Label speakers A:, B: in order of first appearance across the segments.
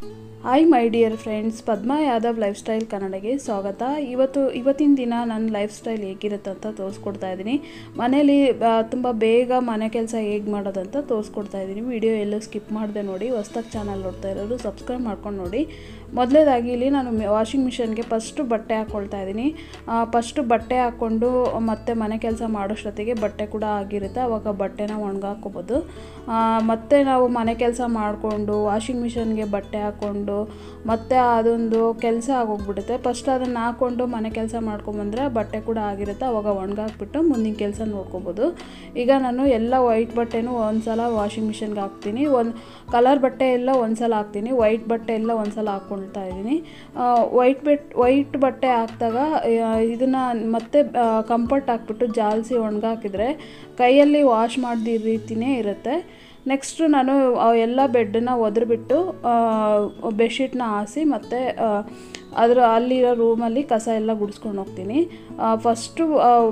A: hi my dear friends Padma Yadav lifestyle ಕನ್ನಡಗೆ ಸ್ವಾಗತ ಇವತ್ತು ಇವತ್ತಿನ ದಿನ ನನ್ನ ಲೈಫ್ ಸ್ಟೈಲ್ ಹೇಗಿರುತ್ತೆ ಅಂತ ತೋರಿಸ್ಕೊಡ್ತಾ ಇದ್ದೀನಿ ಮನೇಲಿ ತುಂಬ ಬೇಗ ಮನೆ ಕೆಲಸ ಹೇಗೆ ಮಾಡೋದಂತ ತೋರಿಸ್ಕೊಡ್ತಾ ಇದ್ದೀನಿ ವಿಡಿಯೋ ಎಲ್ಲೂ ಸ್ಕಿಪ್ ಮಾಡಿದೆ ನೋಡಿ ಹೊಸ್ದಾಗಿ ಚಾನಲ್ ನೋಡ್ತಾ ಇರೋರು ಸಬ್ಸ್ಕ್ರೈಬ್ ಮಾಡ್ಕೊಂಡು ನೋಡಿ ಮೊದಲೇದಾಗಿ ಇಲ್ಲಿ ನಾನು ವಾಷಿಂಗ್ ಮಿಷನ್ಗೆ ಫಸ್ಟು ಬಟ್ಟೆ ಹಾಕ್ಕೊಳ್ತಾ ಇದ್ದೀನಿ ಫಸ್ಟು ಬಟ್ಟೆ ಹಾಕ್ಕೊಂಡು ಮತ್ತೆ ಮನೆ ಕೆಲಸ ಮಾಡೋಷ್ಟೊತ್ತಿಗೆ ಬಟ್ಟೆ ಕೂಡ ಆಗಿರುತ್ತೆ ಅವಾಗ ಬಟ್ಟೆನ ಒಣಗಾಕೋಬೋದು ಮತ್ತೆ ನಾವು ಮನೆ ಕೆಲಸ ಮಾಡಿಕೊಂಡು ವಾಷಿಂಗ್ ಮಿಷನ್ಗೆ ಬಟ್ಟೆ ಹಾಕ್ಕೊಂಡು ಮತ್ತೆ ಅದೊಂದು ಕೆಲಸ ಆಗೋಗ್ಬಿಡುತ್ತೆ ಫಸ್ಟ್ ಅದನ್ನು ಹಾಕ್ಕೊಂಡು ಮನೆ ಕೆಲಸ ಮಾಡ್ಕೊಂಬಂದ್ರೆ ಬಟ್ಟೆ ಕೂಡ ಆಗಿರುತ್ತೆ ಅವಾಗ ಒಣಗಾಕ್ಬಿಟ್ಟು ಮುಂದಿನ ಕೆಲಸ ನೋಡ್ಕೋಬೋದು ಈಗ ನಾನು ಎಲ್ಲ ವೈಟ್ ಬಟ್ಟೆನೂ ಒಂದು ಸಲ ವಾಷಿಂಗ್ ಮಿಷನ್ಗೆ ಹಾಕ್ತೀನಿ ಒಂದು ಕಲರ್ ಬಟ್ಟೆ ಎಲ್ಲ ಒಂದು ಸಲ ಹಾಕ್ತೀನಿ ವೈಟ್ ಬಟ್ಟೆ ಎಲ್ಲ ಒಂದು ಸಲ ಹಾಕ್ಕೊಳ್ತಾ ಇದ್ದೀನಿ ವೈಟ್ ಬೆಟ್ ವೈಟ್ ಬಟ್ಟೆ ಹಾಕಿದಾಗ ಇದನ್ನು ಮತ್ತೆ ಕಂಫರ್ಟ್ ಹಾಕ್ಬಿಟ್ಟು ಜಾಲಿಸಿ ಒಣಗಾಕಿದ್ರೆ ಕೈಯಲ್ಲಿ ವಾಶ್ ಮಾಡಿದ ರೀತಿಯೇ ಇರುತ್ತೆ ನೆಕ್ಸ್ಟು ನಾನು ಎಲ್ಲ ಬೆಡ್ಡನ್ನ ಒದ್ರಿಬಿಟ್ಟು ಬೆಡ್ಶೀಟ್ನ ಹಾಸಿ ಮತ್ತು ಅದರ ಅಲ್ಲಿರೋ ರೂಮಲ್ಲಿ ಕಸ ಎಲ್ಲ ಗುಡಿಸ್ಕೊಂಡು ಹೋಗ್ತೀನಿ ಫಸ್ಟು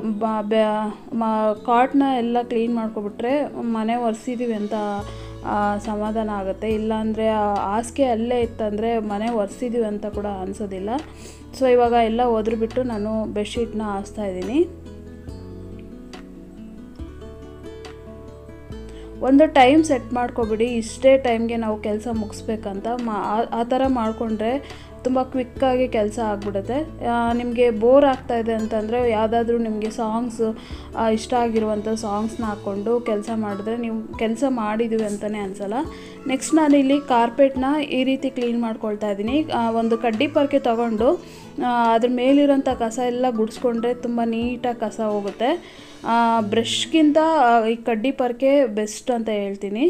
A: ಕಾಟ್ನ ಎಲ್ಲ ಕ್ಲೀನ್ ಮಾಡ್ಕೊಬಿಟ್ರೆ ಮನೆ ಒರೆಸಿದ್ದೀವಿ ಅಂತ ಸಮಾಧಾನ ಆಗುತ್ತೆ ಇಲ್ಲಾಂದರೆ ಹಾಸಿಗೆ ಅಲ್ಲೇ ಇತ್ತಂದರೆ ಮನೆ ಒರೆಸಿದ್ದೀವಿ ಅಂತ ಕೂಡ ಅನಿಸೋದಿಲ್ಲ ಸೊ ಇವಾಗ ಎಲ್ಲ ಒದ್ರಿಬಿಟ್ಟು ನಾನು ಬೆಡ್ಶೀಟ್ನ ಹಾಸ್ತಾ ಇದ್ದೀನಿ ಒಂದು ಟೈಮ್ ಸೆಟ್ ಮಾಡ್ಕೊಬಿಡಿ ಇಷ್ಟೇ ಟೈಮ್ಗೆ ನಾವು ಕೆಲಸ ಮುಗಿಸ್ಬೇಕಂತ ಮಾ ಆ ಥರ ಮಾಡಿಕೊಂಡ್ರೆ ತುಂಬ ಕ್ವಿಕ್ಕಾಗಿ ಕೆಲಸ ಆಗಿಬಿಡುತ್ತೆ ನಿಮಗೆ ಬೋರ್ ಆಗ್ತಾಯಿದೆ ಅಂತಂದರೆ ಯಾವುದಾದ್ರೂ ನಿಮಗೆ ಸಾಂಗ್ಸು ಇಷ್ಟ ಆಗಿರುವಂಥ ಸಾಂಗ್ಸ್ನ ಹಾಕ್ಕೊಂಡು ಕೆಲಸ ಮಾಡಿದ್ರೆ ನೀವು ಕೆಲಸ ಮಾಡಿದ್ದೀವಿ ಅಂತಲೇ ಅನಿಸಲ್ಲ ನೆಕ್ಸ್ಟ್ ನಾನಿಲ್ಲಿ ಕಾರ್ಪೆಟ್ನ ಈ ರೀತಿ ಕ್ಲೀನ್ ಮಾಡ್ಕೊಳ್ತಾ ಇದ್ದೀನಿ ಒಂದು ಕಡ್ಡಿ ಪರ್ಕೆ ತೊಗೊಂಡು ಅದ್ರ ಮೇಲಿರೋಂಥ ಕಸ ಎಲ್ಲ ಗುಡಿಸ್ಕೊಂಡ್ರೆ ತುಂಬ ನೀಟಾಗಿ ಕಸ ಹೋಗುತ್ತೆ ಬ್ರಷ್ಗಿಂತ ಈ ಕಡ್ಡಿ ಪರ್ಕೆ ಬೆಸ್ಟ್ ಅಂತ ಹೇಳ್ತೀನಿ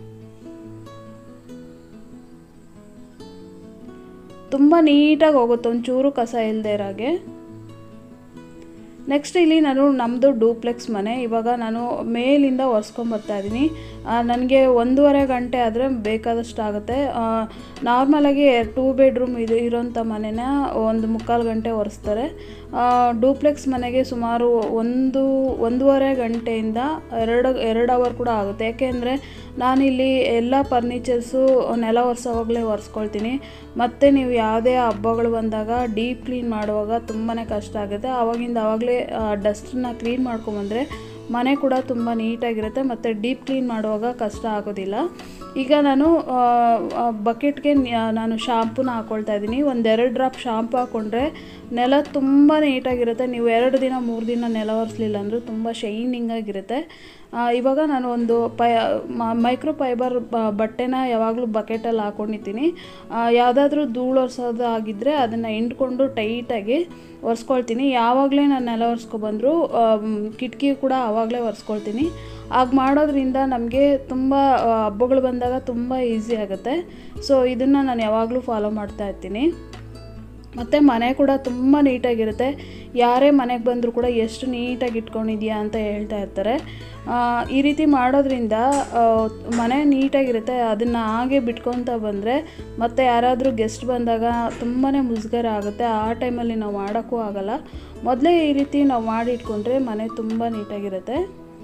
A: ತುಂಬ ನೀಟಾಗಿ ಹೋಗುತ್ತೆ ಒಂಚೂರು ಕಸ ಇಲ್ಲದೆ ಇರೋಗೆ ನೆಕ್ಸ್ಟ್ ಇಲ್ಲಿ ನಾನು ನಮ್ಮದು ಡೂಪ್ಲೆಕ್ಸ್ ಮನೆ ಇವಾಗ ನಾನು ಮೇಲಿಂದ ಒರೆಸ್ಕೊಂಬರ್ತಾ ಇದ್ದೀನಿ ನನಗೆ ಒಂದೂವರೆ ಗಂಟೆ ಆದರೆ ಬೇಕಾದಷ್ಟು ಆಗುತ್ತೆ ನಾರ್ಮಲಾಗಿ ಟೂ ಬೆಡ್ರೂಮ್ ಇದು ಇರೋಂಥ ಮನೆನ ಒಂದು ಮುಕ್ಕಾಲು ಗಂಟೆ ಒರೆಸ್ತಾರೆ ಡೂಪ್ಲೆಕ್ಸ್ ಮನೆಗೆ ಸುಮಾರು ಒಂದು ಒಂದೂವರೆ ಗಂಟೆಯಿಂದ ಎರಡು ಎರಡು ಅವರ್ ಕೂಡ ಆಗುತ್ತೆ ಯಾಕೆಂದರೆ ನಾನಿಲ್ಲಿ ಎಲ್ಲ ಫರ್ನಿಚರ್ಸು ನೆಲ ಒರೆಸೋವಾಗಲೇ ಒರೆಸ್ಕೊಳ್ತೀನಿ ಮತ್ತು ನೀವು ಯಾವುದೇ ಹಬ್ಬಗಳು ಬಂದಾಗ ಡೀಪ್ ಕ್ಲೀನ್ ಮಾಡುವಾಗ ತುಂಬಾ ಕಷ್ಟ ಆಗುತ್ತೆ ಆವಾಗಿಂದ ಆವಾಗಲೇ ಡಸ್ಟನ್ನ ಕ್ಲೀನ್ ಮಾಡ್ಕೊಂಬಂದರೆ ಮನೆ ಕೂಡ ತುಂಬ ನೀಟಾಗಿರುತ್ತೆ ಮತ್ತು ಡೀಪ್ ಕ್ಲೀನ್ ಮಾಡುವಾಗ ಕಷ್ಟ ಆಗೋದಿಲ್ಲ ಈಗ ನಾನು ಬಕೆಟ್ಗೆ ನಾನು ಶಾಂಪೂನ ಹಾಕ್ಕೊಳ್ತಾ ಇದ್ದೀನಿ ಒಂದೆರಡು ಡ್ರಾಪ್ ಶಾಂಪು ಹಾಕ್ಕೊಂಡ್ರೆ ನೆಲ ತುಂಬ ನೀಟಾಗಿರುತ್ತೆ ನೀವು ಎರಡು ದಿನ ಮೂರು ದಿನ ನೆಲ ಒರೆಸ್ಲಿಲ್ಲ ಅಂದರೂ ತುಂಬ ಶೈನಿಂಗಾಗಿರುತ್ತೆ ಇವಾಗ ನಾನು ಒಂದು ಪೈ ಮೈಕ್ರೋ ಫೈಬರ್ ಬಟ್ಟೆನ ಯಾವಾಗಲೂ ಬಕೆಟಲ್ಲಿ ಹಾಕ್ಕೊಂಡಿದ್ದೀನಿ ಯಾವುದಾದ್ರೂ ಧೂಳು ಒರೆಸೋದು ಆಗಿದ್ದರೆ ಅದನ್ನು ಹಿಂಡ್ಕೊಂಡು ಟೈಟಾಗಿ ಒರೆಸ್ಕೊಳ್ತೀನಿ ಯಾವಾಗಲೇ ನಾನು ನೆಲ ಒರೆಸ್ಕೊಬಂದರೂ ಕಿಟಕಿ ಕೂಡ ಆವಾಗಲೇ ಒರೆಸ್ಕೊಳ್ತೀನಿ ಆಗ ಮಾಡೋದ್ರಿಂದ ನಮಗೆ ತುಂಬ ಹಬ್ಬಗಳು ಬಂದಾಗ ತುಂಬ ಈಸಿ ಆಗುತ್ತೆ ಸೊ ಇದನ್ನು ನಾನು ಯಾವಾಗಲೂ ಫಾಲೋ ಮಾಡ್ತಾ ಇರ್ತೀನಿ ಮತ್ತು ಮನೆ ಕೂಡ ತುಂಬ ನೀಟಾಗಿರುತ್ತೆ ಯಾರೇ ಮನೆಗೆ ಬಂದರೂ ಕೂಡ ಎಷ್ಟು ನೀಟಾಗಿ ಇಟ್ಕೊಂಡಿದ್ಯಾ ಅಂತ ಹೇಳ್ತಾ ಇರ್ತಾರೆ ಈ ರೀತಿ ಮಾಡೋದ್ರಿಂದ ಮನೆ ನೀಟಾಗಿರುತ್ತೆ ಅದನ್ನು ಹಾಗೆ ಬಿಟ್ಕೊತ ಬಂದರೆ ಮತ್ತು ಯಾರಾದರೂ ಗೆಸ್ಟ್ ಬಂದಾಗ ತುಂಬಾ ಮುಜುಗರ ಆಗುತ್ತೆ ಆ ಟೈಮಲ್ಲಿ ನಾವು ಮಾಡೋಕ್ಕೂ ಆಗೋಲ್ಲ ಮೊದಲೇ ಈ ರೀತಿ ನಾವು ಮಾಡಿ ಇಟ್ಕೊಂಡ್ರೆ ಮನೆ ತುಂಬ ನೀಟಾಗಿರುತ್ತೆ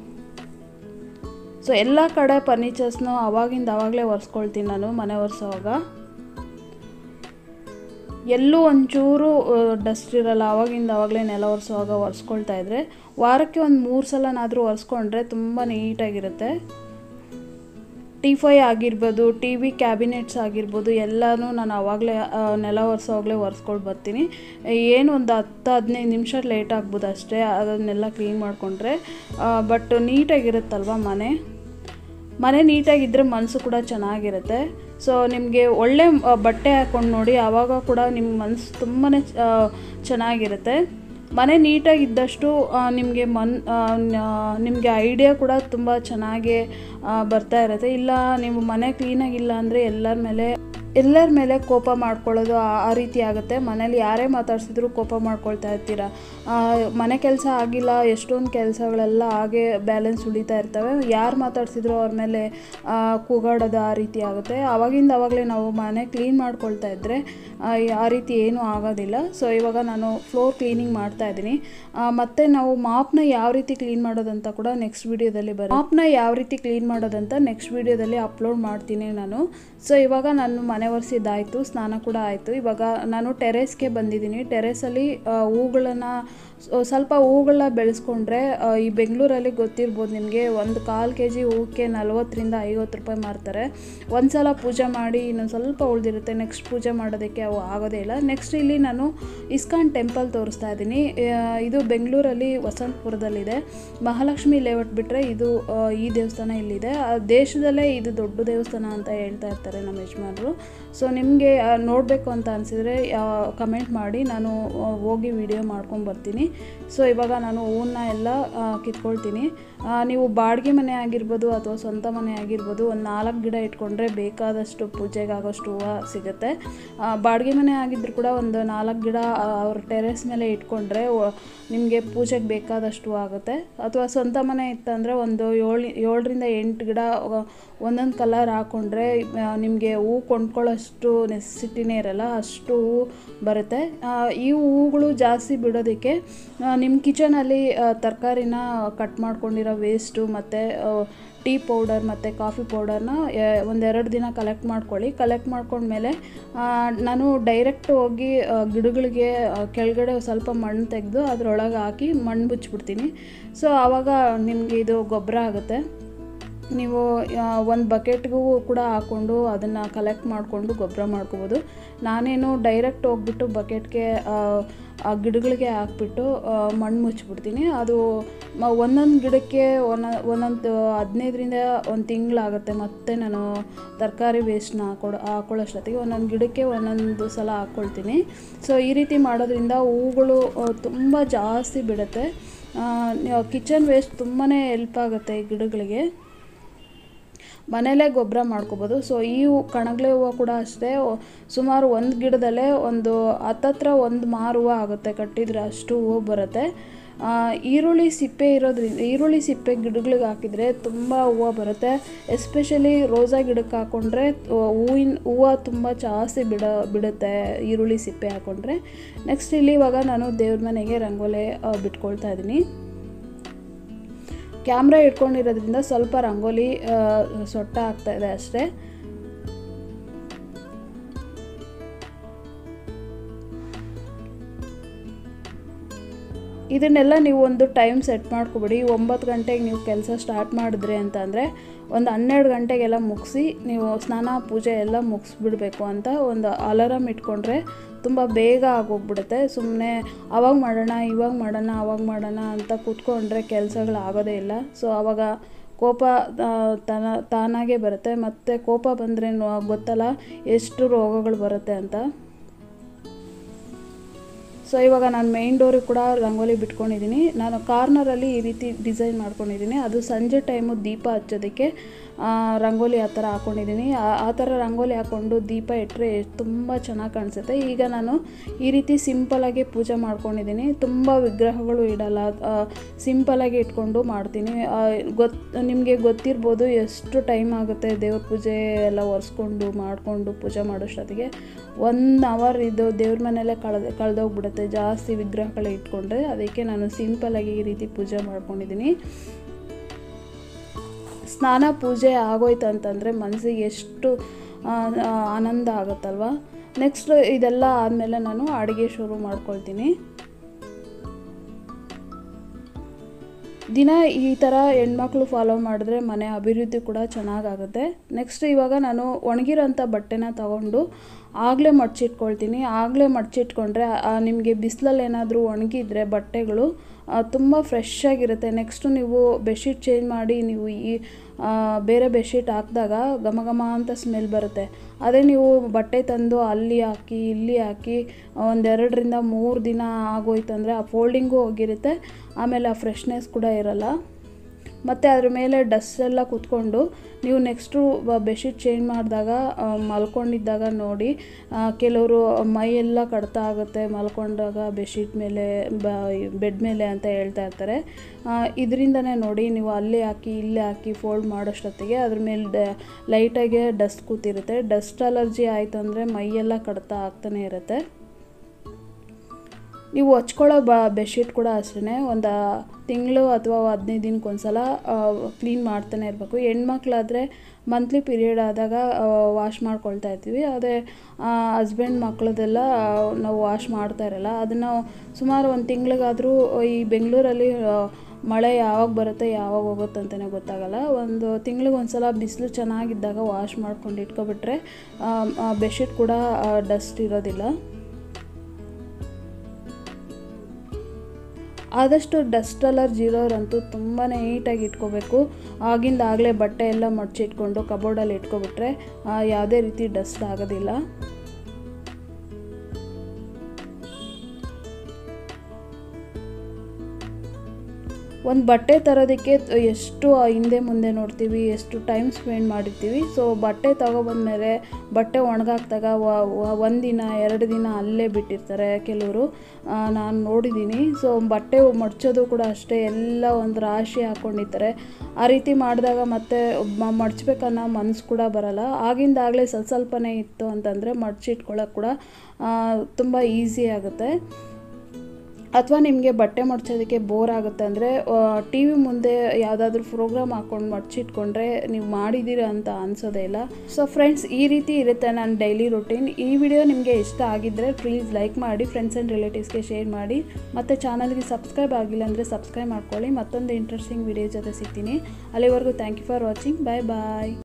A: ಸೊ ಎಲ್ಲ ಕಡೆ ಫರ್ನಿಚರ್ಸ್ನು ಅವಾಗಿಂದ ಆವಾಗಲೇ ಒರೆಸ್ಕೊಳ್ತೀನಿ ನಾನು ಮನೆ ಒರೆಸೋವಾಗ ಎಲ್ಲೂ ಒಂಚೂರು ಡಸ್ಟ್ ಇರಲ್ಲ ಆವಾಗಿಂದ ಆವಾಗಲೇ ನೆಲ ಒರೆಸೋವಾಗ ಒರೆಸ್ಕೊಳ್ತಾ ಇದ್ದರೆ ವಾರಕ್ಕೆ ಒಂದು ಮೂರು ಸಲನಾದರೂ ಒರೆಸ್ಕೊಂಡ್ರೆ ತುಂಬ ನೀಟಾಗಿರುತ್ತೆ ಟಿ ಫೈ ಆಗಿರ್ಬೋದು ಟಿ ವಿ ಕ್ಯಾಬಿನೆಟ್ಸ್ ಆಗಿರ್ಬೋದು ಎಲ್ಲನೂ ನಾನು ಆವಾಗಲೇ ನೆಲ ಒರೆಸೋವಾಗಲೇ ಒರೆಸ್ಕೊಂಡು ಬರ್ತೀನಿ ಏನು ಒಂದು ಹತ್ತು ಹದಿನೈದು ನಿಮಿಷ ಲೇಟ್ ಆಗ್ಬೋದು ಅಷ್ಟೇ ಅದನ್ನೆಲ್ಲ ಕ್ಲೀನ್ ಮಾಡಿಕೊಂಡ್ರೆ ಬಟ್ ನೀಟಾಗಿರುತ್ತಲ್ವ ಮನೆ ಮನೆ ನೀಟಾಗಿದ್ದರೆ ಮನಸ್ಸು ಕೂಡ ಚೆನ್ನಾಗಿರುತ್ತೆ ಸೊ ನಿಮಗೆ ಒಳ್ಳೆ ಬಟ್ಟೆ ಹಾಕ್ಕೊಂಡು ನೋಡಿ ಆವಾಗ ಕೂಡ ನಿಮ್ಮ ಮನಸ್ಸು ತುಂಬಾ ಚೆನ್ನಾಗಿರುತ್ತೆ ಮನೆ ನೀಟಾಗಿದ್ದಷ್ಟು ನಿಮಗೆ ಮನ್ ನಿಮಗೆ ಐಡಿಯಾ ಕೂಡ ತುಂಬ ಚೆನ್ನಾಗಿ ಬರ್ತಾ ಇರುತ್ತೆ ಇಲ್ಲ ನೀವು ಮನೆ ಕ್ಲೀನಾಗಿಲ್ಲ ಅಂದರೆ ಎಲ್ಲರ ಮೇಲೆ ಎಲ್ಲರ ಮೇಲೆ ಕೋಪ ಮಾಡ್ಕೊಳ್ಳೋದು ಆ ರೀತಿ ಆಗುತ್ತೆ ಮನೇಲಿ ಯಾರೇ ಮಾತಾಡ್ಸಿದ್ರು ಕೋಪ ಮಾಡ್ಕೊಳ್ತಾ ಇರ್ತೀರ ಮನೆ ಕೆಲಸ ಆಗಿಲ್ಲ ಎಷ್ಟೊಂದು ಕೆಲಸಗಳೆಲ್ಲ ಹಾಗೆ ಬ್ಯಾಲೆನ್ಸ್ ಉಳಿತಾ ಇರ್ತವೆ ಯಾರು ಮಾತಾಡ್ಸಿದ್ರು ಅವ್ರ ಮೇಲೆ ಕೂಗಾಡೋದು ಆ ರೀತಿ ಆಗುತ್ತೆ ಆವಾಗಿಂದ ಆವಾಗಲೇ ನಾವು ಮನೆ ಕ್ಲೀನ್ ಮಾಡ್ಕೊಳ್ತಾ ಇದ್ದರೆ ಆ ರೀತಿ ಏನೂ ಆಗೋದಿಲ್ಲ ಸೊ ಇವಾಗ ನಾನು ಫ್ಲೋರ್ ಕ್ಲೀನಿಂಗ್ ಮಾಡ್ತಾ ಇದ್ದೀನಿ ಮತ್ತು ನಾವು ಮಾಪ್ನ ಯಾವ ರೀತಿ ಕ್ಲೀನ್ ಮಾಡೋದಂತ ಕೂಡ ನೆಕ್ಸ್ಟ್ ವೀಡಿಯೋದಲ್ಲಿ ಬರುತ್ತೆ ಮಾಪ್ನ ಯಾವ ರೀತಿ ಕ್ಲೀನ್ ಮಾಡೋದಂತ ನೆಕ್ಸ್ಟ್ ವೀಡಿಯೋದಲ್ಲಿ ಅಪ್ಲೋಡ್ ಮಾಡ್ತೀನಿ ನಾನು ಸೊ ಇವಾಗ ನಾನು ಮನೆ ಮನೆ ಒರೆಸಿದ್ದಾಯಿತು ಸ್ನಾನ ಕೂಡ ಆಯಿತು ಇವಾಗ ನಾನು ಟೆರೇಸ್ಗೆ ಬಂದಿದ್ದೀನಿ ಟೆರೇಸಲ್ಲಿ ಹೂಗಳನ್ನು ಸ್ವಲ್ಪ ಹೂಗಳನ್ನ ಬೆಳೆಸ್ಕೊಂಡ್ರೆ ಆ, ಈ ಬೆಂಗಳೂರಲ್ಲಿ ಗೊತ್ತಿರ್ಬೋದು ನಿಮಗೆ ಒಂದು ಕಾಲು ಕೆ ಜಿ ಹೂಕ್ಕೆ ನಲ್ವತ್ತರಿಂದ ಐವತ್ತು ರೂಪಾಯಿ ಮಾರ್ತಾರೆ ಒಂದು ಸಲ ಪೂಜೆ ಮಾಡಿ ಇನ್ನೊಂದು ಸ್ವಲ್ಪ ಉಳಿದಿರುತ್ತೆ ನೆಕ್ಸ್ಟ್ ಪೂಜೆ ಮಾಡೋದಕ್ಕೆ ಅವು ಆಗೋದೇ ಇಲ್ಲ ನೆಕ್ಸ್ಟ್ ಇಲ್ಲಿ ನಾನು ಇಸ್ಕಾನ್ ಟೆಂಪಲ್ ತೋರಿಸ್ತಾ ಇದ್ದೀನಿ ಆ, ಇದು ಬೆಂಗಳೂರಲ್ಲಿ ವಸಂತಪುರದಲ್ಲಿದೆ ಮಹಾಲಕ್ಷ್ಮಿ ಲೇಔಟ್ ಬಿಟ್ಟರೆ ಇದು ಆ, ಈ ದೇವಸ್ಥಾನ ಇಲ್ಲಿದೆ ಆ, ದೇಶದಲ್ಲೇ ಇದು ದೊಡ್ಡ ದೇವಸ್ಥಾನ ಅಂತ ಹೇಳ್ತಾ ಇರ್ತಾರೆ ನಮ್ಮ ಯಜಮಾನರು ಸೊ ನಿಮಗೆ ನೋಡಬೇಕು ಅಂತ ಅನಿಸಿದರೆ ಕಮೆಂಟ್ ಮಾಡಿ ನಾನು ಆ, ಹೋಗಿ ವಿಡಿಯೋ ಮಾಡ್ಕೊಂಡು ಬರ್ತೀನಿ ಸೊ ಇವಾಗ ನಾನು ಹೂವನ್ನ ಎಲ್ಲ ಆ, ಕಿತ್ಕೊಳ್ತೀನಿ ಆ, ನೀವು ಬಾಡಿಗೆ ಮನೆ ಆಗಿರ್ಬೋದು ಅಥವಾ ಸ್ವಂತ ಮನೆ ಆಗಿರ್ಬೋದು ಒಂದು ನಾಲ್ಕು ಗಿಡ ಇಟ್ಕೊಂಡ್ರೆ ಬೇಕಾದಷ್ಟು ಪೂಜೆಗೆ ಆಗೋಷ್ಟು ಹೂವು ಸಿಗುತ್ತೆ ಆ, ಬಾಡಿಗೆ ಮನೆ ಆಗಿದ್ರು ಕೂಡ ಒಂದು ನಾಲ್ಕು ಗಿಡ ಆ, ಅವ್ರ ಟೆರೆಸ್ ಮೇಲೆ ಇಟ್ಕೊಂಡ್ರೆ ನಿಮಗೆ ಪೂಜೆಗೆ ಬೇಕಾದಷ್ಟು ಹೂವು ಆಗುತ್ತೆ ಅಥವಾ ಸ್ವಂತ ಮನೆ ಇತ್ತಂದರೆ ಒಂದು ಏಳು ಏಳರಿಂದ ಎಂಟು ಗಿಡ ಒಂದೊಂದು ಕಲರ್ ಹಾಕ್ಕೊಂಡ್ರೆ ನಿಮಗೆ ಹೂವು ಕೊಂಡ್ಕೊಳ್ಳೋಷ್ಟು ನೆಸಸಿಟಿನೇ ಇರಲ್ಲ ಅಷ್ಟು ಹೂವು ಬರುತ್ತೆ ಆ, ಈ ಹೂವುಗಳು ಜಾಸ್ತಿ ಬಿಡೋದಕ್ಕೆ ನಿಮ್ಮ ಕಿಚನಲ್ಲಿ ತರಕಾರಿನ ಕಟ್ ಮಾಡ್ಕೊಂಡಿರೋ ವೇಸ್ಟು ಮತ್ತು ಟೀ ಪೌಡರ್ ಮತ್ತು ಕಾಫಿ ಪೌಡರ್ನ ಒಂದೆರಡು ದಿನ ಕಲೆಕ್ಟ್ ಮಾಡ್ಕೊಳ್ಳಿ ಕಲೆಕ್ಟ್ ಮಾಡ್ಕೊಂಡ್ಮೇಲೆ ಆ, ನಾನು ಡೈರೆಕ್ಟ್ ಹೋಗಿ ಆ, ಗಿಡಗಳಿಗೆ ಆ, ಕೆಳಗಡೆ ಸ್ವಲ್ಪ ಮಣ್ಣು ತೆಗೆದು ಅದರೊಳಗೆ ಹಾಕಿ ಮಣ್ಣು ಮುಚ್ಚಿಬಿಡ್ತೀನಿ ಸೊ ಆವಾಗ ನಿಮಗೆ ಇದು ಗೊಬ್ಬರ ಆಗುತ್ತೆ ನೀವು ಒಂದು ಬಕೆಟ್ಗೂ ಕೂಡ ಹಾಕ್ಕೊಂಡು ಅದನ್ನು ಕಲೆಕ್ಟ್ ಮಾಡಿಕೊಂಡು ಗೊಬ್ಬರ ಮಾಡ್ಕೋಬೋದು ನಾನೇನು ಡೈರೆಕ್ಟ್ ಹೋಗ್ಬಿಟ್ಟು ಬಕೆಟ್ಗೆ ಆ ಗಿಡಗಳಿಗೆ ಹಾಕ್ಬಿಟ್ಟು ಆ, ಮಣ್ಣು ಮುಚ್ಚಿಬಿಡ್ತೀನಿ ಅದು ಮ- ಒಂದೊಂದು ಗಿಡಕ್ಕೆ ಒಂದೊಂದು ಒಂದೊಂದು ಹದಿನೈದರಿಂದ ಒಂದು ತಿಂಗಳಾಗುತ್ತೆ ಮತ್ತೆ ನಾನು ತರಕಾರಿ ವೇಸ್ಟ್ನ ಹಾಕೊಡೋ ಹಾಕೊಳ್ಳೋಷ್ಟೊತ್ತಿಗೆ ಒಂದೊಂದು ಗಿಡಕ್ಕೆ ಒಂದೊಂದು ಸಲ ಹಾಕ್ಕೊಳ್ತೀನಿ ಸೊ ಈ ರೀತಿ ಮಾಡೋದ್ರಿಂದ ಹೂಗಳು ಆ, ತುಂಬ ಜಾಸ್ತಿ ಬಿಡುತ್ತೆ ಕಿಚನ್ ವೇಸ್ಟ್ ತುಂಬಾ ಹೆಲ್ಪ್ ಆಗುತ್ತೆ ಈ ಗಿಡಗಳಿಗೆ ಮನೇಲೇ ಗೊಬ್ಬರ ಮಾಡ್ಕೋಬೋದು ಸೊ ಈ ಹೂ ಕಣಗ್ಲೆ ಹೂವು ಕೂಡ ಅಷ್ಟೇ ಒ- ಸುಮಾರು ಒಂದು ಗಿಡದಲ್ಲೇ ಒಂದು ಹತ್ತತ್ರ ಒಂದು ಮಾರು ಹೂವು ಆಗುತ್ತೆ ಕಟ್ಟಿದರೆ ಅಷ್ಟು ಹೂವು ಬರುತ್ತೆ ಆ, ಈರುಳ್ಳಿ ಸಿಪ್ಪೆ ಇರೋದ್ರಿಂದ ಈರುಳ್ಳಿ ಸಿಪ್ಪೆ ಗಿಡಗಳಿಗೆ ಹಾಕಿದರೆ ತುಂಬ ಹೂವು ಬರುತ್ತೆ ಎಸ್ಪೆಷಲಿ ರೋಸಾ ಗಿಡಕ್ಕೆ ಹಾಕ್ಕೊಂಡ್ರೆ ಹೂವಿನ ಹೂವು ತುಂಬ ಜಾಸ್ತಿ ಬಿಡ ಬಿಡುತ್ತೆ ಈರುಳ್ಳಿ ಸಿಪ್ಪೆ ಹಾಕ್ಕೊಂಡ್ರೆ ನೆಕ್ಸ್ಟ್ ಇಲ್ಲಿ ಇವಾಗ ನಾನು ದೇವ್ರ ಮನೆಗೆ ರಂಗೋಲೆ ಆ, ಬಿಟ್ಕೊಳ್ತಾ ಇದ್ದೀನಿ ಕ್ಯಾಮ್ರಾ ಇಟ್ಕೊಂಡಿರೋದ್ರಿಂದ ಸ್ವಲ್ಪ ರಂಗೋಲಿ ಆ, ಸೊಟ್ಟ ಆಗ್ತಾ ಇದೆ ಅಷ್ಟೇ ಇದನ್ನೆಲ್ಲ ನೀವು ಒಂದು ಟೈಮ್ ಸೆಟ್ ಮಾಡ್ಕೊಬಿಡಿ ಒಂಬತ್ತು ಗಂಟೆಗೆ ನೀವು ಕೆಲಸ ಸ್ಟಾರ್ಟ್ ಮಾಡಿದ್ರಿ ಅಂತಂದರೆ ಒಂದು ಹನ್ನೆರಡು ಗಂಟೆಗೆಲ್ಲ ಮುಗಿಸಿ ನೀವು ಸ್ನಾನ ಪೂಜೆ ಎಲ್ಲ ಮುಗಿಸ್ಬಿಡ್ಬೇಕು ಅಂತ ಒಂದು ಅಲಾರಾಮ್ ಇಟ್ಕೊಂಡ್ರೆ ತುಂಬ ಬೇಗ ಆಗೋಗ್ಬಿಡುತ್ತೆ ಸುಮ್ಮನೆ ಅವಾಗ ಮಾಡೋಣ ಇವಾಗ ಮಾಡೋಣ ಅವಾಗ ಮಾಡೋಣ ಅಂತ ಕೂತ್ಕೊಂಡ್ರೆ ಕೆಲಸಗಳು ಆಗೋದೇ ಇಲ್ಲ ಸೊ ಆವಾಗ ಕೋಪ ಆ, ತನ ತಾನಾಗೇ ಬರುತ್ತೆ ಮತ್ತು ಕೋಪ ಬಂದರೆ ಗೊತ್ತಲ್ಲ ಎಷ್ಟು ರೋಗಗಳು ಬರುತ್ತೆ ಅಂತ ಸೊ ಇವಾಗ ನಾನು ಮೇಯ್ನ್ ಡೋರಿಗೆ ಕೂಡ ರಂಗೋಲಿ ಬಿಟ್ಕೊಂಡಿದ್ದೀನಿ ನಾನು ಕಾರ್ನರಲ್ಲಿ ಈ ರೀತಿ ಡಿಸೈನ್ ಮಾಡ್ಕೊಂಡಿದ್ದೀನಿ ಅದು ಸಂಜೆ ಟೈಮು ದೀಪ ಹಚ್ಚೋದಕ್ಕೆ ಆ, ರಂಗೋಲಿ ಆ ಥರ ಹಾಕ್ಕೊಂಡಿದ್ದೀನಿ ಆ- ಆ ಥರ ರಂಗೋಲಿ ಹಾಕ್ಕೊಂಡು ದೀಪ ಇಟ್ಟರೆ ತುಂಬ ಚೆನ್ನಾಗಿ ಕಾಣಿಸುತ್ತೆ ಈಗ ನಾನು ಈ ರೀತಿ ಸಿಂಪಲಾಗಿ ಪೂಜೆ ಮಾಡ್ಕೊಂಡಿದ್ದೀನಿ ತುಂಬ ವಿಗ್ರಹಗಳು ಇಡಲ್ಲ ಸಿಂಪಲಾಗಿ ಇಟ್ಕೊಂಡು ಮಾಡ್ತೀನಿ ಆ, ಗೊತ್ ನಿಮಗೆ ಗೊತ್ತಿರ್ಬೋದು ಎಷ್ಟು ಟೈಮ್ ಆಗುತ್ತೆ ದೇವ್ರ ಪೂಜೆ ಎಲ್ಲ ಒರೆಸ್ಕೊಂಡು ಮಾಡಿಕೊಂಡು ಪೂಜೆ ಮಾಡೋಷ್ಟೊತ್ತಿಗೆ ಒನ್ ಅವರ್ ಇದು ದೇವ್ರ ಮನೆಯಲ್ಲೇ ಕಳೆದ ಕಳೆದೋಗ್ಬಿಡುತ್ತೆ ಜಾಸ್ತಿ ವಿಗ್ರಹಗಳು ಇಟ್ಕೊಂಡ್ರೆ ಅದಕ್ಕೆ ನಾನು ಸಿಂಪಲಾಗಿ ಈ ರೀತಿ ಪೂಜೆ ಮಾಡ್ಕೊಂಡಿದ್ದೀನಿ ಸ್ನಾನ ಪೂಜೆ ಆಗೋಯ್ತು ಅಂತಂದರೆ ಮನಸ್ಸಿಗೆ ಎಷ್ಟು ಆ, ಆ, ಆನಂದ ಆಗುತ್ತಲ್ವ ನೆಕ್ಸ್ಟ್ ಇದೆಲ್ಲ ಆದಮೇಲೆ ನಾನು ಅಡುಗೆ ಶುರು ಮಾಡ್ಕೊಳ್ತೀನಿ ದಿನ ಈ ಥರ ಹೆಣ್ಮಕ್ಳು ಫಾಲೋ ಮಾಡಿದ್ರೆ ಮನೆ ಅಭಿವೃದ್ಧಿ ಕೂಡ ಚೆನ್ನಾಗಾಗುತ್ತೆ ನೆಕ್ಸ್ಟ್ ಇವಾಗ ನಾನು ಒಣಗಿರೋಂಥ ಬಟ್ಟೆನ ತಗೊಂಡು ಆಗಲೇ ಮಡ್ಚಿಟ್ಕೊಳ್ತೀನಿ ಆಗಲೇ ಮಡ್ಚಿಟ್ಕೊಂಡ್ರೆ ನಿಮಗೆ ಬಿಸಿಲಲ್ಲಿ ಏನಾದರೂ ಒಣಗಿದ್ರೆ ಬಟ್ಟೆಗಳು ತುಂಬ ಫ್ರೆಶ್ ಆಗಿರುತ್ತೆ ನೆಕ್ಸ್ಟು ನೀವು ಬೆಡ್ಶೀಟ್ ಚೇಂಜ್ ಮಾಡಿ ನೀವು ಈ ಆ, ಬೇರೆ ಬೆಡ್ಶೀಟ್ ಹಾಕಿದಾಗ ಘಮ ಘಮ ಅಂತ ಸ್ಮೆಲ್ ಬರುತ್ತೆ ಅದೇ ನೀವು ಬಟ್ಟೆ ತಂದು ಅಲ್ಲಿ ಹಾಕಿ ಇಲ್ಲಿ ಹಾಕಿ ಒಂದೆರಡರಿಂದ ಮೂರು ದಿನ ಆಗೋಯ್ತು ಅಂದರೆ ಆ ಫೋಲ್ಡಿಂಗು ಹೋಗಿರುತ್ತೆ ಆಮೇಲೆ ಆ ಫ್ರೆಶ್ನೆಸ್ ಕೂಡ ಇರಲ್ಲ ಮತ್ತು ಅದ್ರ ಮೇಲೆ ಡಸ್ಟ್ ಎಲ್ಲ ಕುತ್ಕೊಂಡು ನೀವು ನೆಕ್ಸ್ಟು ಬೆಡ್ಶೀಟ್ ಚೇಂಜ್ ಮಾಡಿದಾಗ ಮಲ್ಕೊಂಡಿದ್ದಾಗ ನೋಡಿ ಆ, ಕೆಲವರು ಮೈ ಎಲ್ಲ ಕಡ್ತ ಆಗುತ್ತೆ ಮಲ್ಕೊಂಡಾಗ ಬೆಡ್ಶೀಟ್ ಮೇಲೆ ಬ ಬೆಡ್ ಮೇಲೆ ಅಂತ ಹೇಳ್ತಾ ಇರ್ತಾರೆ ಇದರಿಂದನೇ ನೋಡಿ ನೀವು ಅಲ್ಲಿ ಹಾಕಿ ಇಲ್ಲಿ ಹಾಕಿ ಫೋಲ್ಡ್ ಮಾಡೋಷ್ಟೊತ್ತಿಗೆ ಅದ್ರ ಮೇಲೆ ಡ ಲೈಟಾಗಿ ಡಸ್ಟ್ ಕೂತಿರುತ್ತೆ ಡಸ್ಟ್ ಅಲರ್ಜಿ ಆಯಿತು ಅಂದರೆ ಮೈಯೆಲ್ಲ ಕಡ್ತ ಆಗ್ತಾನೆ ಇರುತ್ತೆ ನೀವು ಹಚ್ಕೊಳ್ಳೋ ಬ ಬೆಡ್ಶೀಟ್ ಕೂಡ ಅಷ್ಟೇ ಒಂದು ತಿಂಗಳು ಅಥವಾ ಹದಿನೈದು ದಿನಕ್ಕೆ ಒಂದ್ಸಲ ಕ್ಲೀನ್ ಮಾಡ್ತಾನೆ ಇರಬೇಕು ಹೆಣ್ಮಕ್ಳಾದರೆ ಮಂತ್ಲಿ ಪೀರಿಯಡ್ ಆದಾಗ ವಾಶ್ ಮಾಡ್ಕೊಳ್ತಾ ಇರ್ತೀವಿ ಅದೇ ಹಸ್ಬೆಂಡ್ ಮಕ್ಕಳದೆಲ್ಲ ನಾವು ವಾಶ್ ಮಾಡ್ತಾ ಇರಲ್ಲ ಅದನ್ನು ಸುಮಾರು ಒಂದು ತಿಂಗಳಿಗಾದರೂ ಈ ಬೆಂಗಳೂರಲ್ಲಿ ಮಳೆ ಯಾವಾಗ ಬರುತ್ತೆ ಯಾವಾಗ ಹೋಗುತ್ತೆ ಅಂತಲೇ ಗೊತ್ತಾಗಲ್ಲ ಒಂದು ತಿಂಗಳಿಗೆ ಒಂದ್ಸಲ ಬಿಸಿಲು ಚೆನ್ನಾಗಿದ್ದಾಗ ವಾಶ್ ಮಾಡ್ಕೊಂಡು ಇಟ್ಕೊಬಿಟ್ರೆ ಬೆಡ್ಶೀಟ್ ಕೂಡ ಡಸ್ಟ್ ಇರೋದಿಲ್ಲ ಆದಷ್ಟು ಡಸ್ಟ್ ಅಲರ್ಜಿ ಇರೋರಂತೂ ತುಂಬಾ ನೀಟಾಗಿ ಇಟ್ಕೋಬೇಕು ಆಗಿಂದ ಆಗಲೇ ಬಟ್ಟೆ ಎಲ್ಲ ಮಡಚಿಟ್ಕೊಂಡು ಕಬೋರ್ಡಲ್ಲಿ ಇಟ್ಕೊಬಿಟ್ರೆ ಯಾವುದೇ ರೀತಿ ಡಸ್ಟ್ ಆಗೋದಿಲ್ಲ ಒಂದು ಬಟ್ಟೆ ತರೋದಕ್ಕೆ ಎಷ್ಟು ಹಿಂದೆ ಮುಂದೆ ನೋಡ್ತೀವಿ ಎಷ್ಟು ಟೈಮ್ ಸ್ಪೆಂಡ್ ಮಾಡಿರ್ತೀವಿ ಸೊ ಬಟ್ಟೆ ತಗೊಬಂದ್ಮೇಲೆ ಬಟ್ಟೆ ಒಣಗಾಕ್ದಾಗ ಒಂದಿನ ಎರಡು ದಿನ ಅಲ್ಲೇ ಬಿಟ್ಟಿರ್ತಾರೆ ಕೆಲವರು ನಾನು ನೋಡಿದ್ದೀನಿ ಸೊ ಬಟ್ಟೆ ಮಡ್ಚೋದು ಕೂಡ ಅಷ್ಟೇ ಎಲ್ಲ ಒಂದು ರಾಶಿ ಹಾಕ್ಕೊಂಡಿರ್ತಾರೆ ಆ ರೀತಿ ಮಾಡಿದಾಗ ಮತ್ತೆ ಮಡ್ಚ್ಬೇಕನ್ನೋ ಮನಸ್ಸು ಕೂಡ ಬರಲ್ಲ ಆಗಿಂದಾಗಲೇ ಸ್ವಲ್ಪ ಸ್ವಲ್ಪನೇ ಇತ್ತು ಅಂತಂದರೆ ಮಡ್ಚಿಟ್ಕೊಳ್ಳೋಕೆ ಕೂಡ ತುಂಬ ಈಸಿ ಆಗುತ್ತೆ ಅಥವಾ ನಿಮಗೆ ಬಟ್ಟೆ ಮಡ್ಚೋದಕ್ಕೆ ಬೋರ್ ಆಗುತ್ತೆ ಅಂದರೆ ಟಿ ವಿ ಮುಂದೆ ಯಾವುದಾದ್ರೂ ಪ್ರೋಗ್ರಾಮ್ ಹಾಕ್ಕೊಂಡು ಮಡ್ಚಿಟ್ಕೊಂಡ್ರೆ ನೀವು ಮಾಡಿದ್ದೀರ ಅಂತ ಅನಿಸೋದೇ ಇಲ್ಲ ಸೊ ಫ್ರೆಂಡ್ಸ್ ಈ ರೀತಿ ಇರುತ್ತೆ ನನ್ನ ಡೈಲಿ ರುಟೀನ್ ಈ ವಿಡಿಯೋ ನಿಮಗೆ ಇಷ್ಟ ಆಗಿದ್ದರೆ ಪ್ಲೀಸ್ ಲೈಕ್ ಮಾಡಿ ಫ್ರೆಂಡ್ಸ್ ಆ್ಯಂಡ್ ರಿಲೇಟಿವ್ಸ್ಗೆ ಶೇರ್ ಮಾಡಿ ಮತ್ತು ಚಾನಲ್ಗೆ ಸಬ್ಸ್ಕ್ರೈಬ್ ಆಗಿಲ್ಲ ಅಂದರೆ ಸಬ್ಸ್ಕ್ರೈಬ್ ಮಾಡ್ಕೊಳ್ಳಿ ಮತ್ತೊಂದು ಇಂಟ್ರೆಸ್ಟಿಂಗ್ ವಿಡಿಯೋ ಜೊತೆ ಸಿಗ್ತೀನಿ ಅಲ್ಲಿವರೆಗೂ thank you for watching bye bye